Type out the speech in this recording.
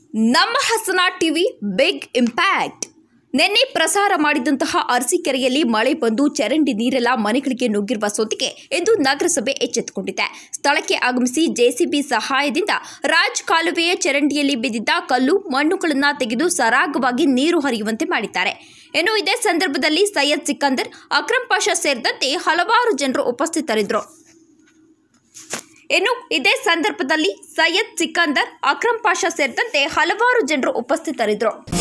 ನಮ್ಮ ಹಸನ TV big impact ನಿನ್ನೆ ಪ್ರಸಾರ ಮಾಡಿದಂತಹ ಅರಸೀಕೆರೆಯಲ್ಲಿ ಮಳೆ ಬಂದು ಚರಂಡಿ ನೀರೆಲ್ಲ ಮನೆಗಳಿಗೆ ನುಗ್ಗಿರುವ ಸೋತಿಗೆ ಎಂದು ನಗರಸಭೆ ಎಚ್ಚೆತ್ತುಕೊಂಡಿದೆ ಸ್ಥಳಕ್ಕೆ ಆಗಮಿಸಿ ಜೆಸಿಬಿ ಸಹಾಯದಿಂದ ರಾಜ್ ಕಾಲುವೆಯ ಚರಂಡಿಯಲ್ಲಿ ಬಿದ್ದಿದ್ದ ಕಲ್ಲು ಮಣ್ಣುಗಳನ್ನು ತೆಗೆದು ಸರಾಗವಾಗಿ ನೀರು ಹರಿಯುವಂತೆ ಮಾಡಿದ್ದಾರೆ ಇನ್ನು ಇದೇ ಸಂದರ್ಭದಲ್ಲಿ ಸೈಯದ್ ಸಿಕಂದರ್ ಅಕ್ರಂ ಪಾಷಾ ಸೇರಿದಂತೆ ಹಲವಾರು ಜನರು ಉಪಸ್ಥಿತರಿದ್ದರು ಇನ್ನು ಇದೇ ಸಂದರ್ಭದಲ್ಲಿ ಸೈಯದ್ ಸಿಕಂದರ್ ಅಕ್ರಂ ಪಾಷಾ ಸೇರಿದಂತೆ ಹಲವಾರು ಜನರು ಉಪಸ್ಥಿತರಿದ್ದರು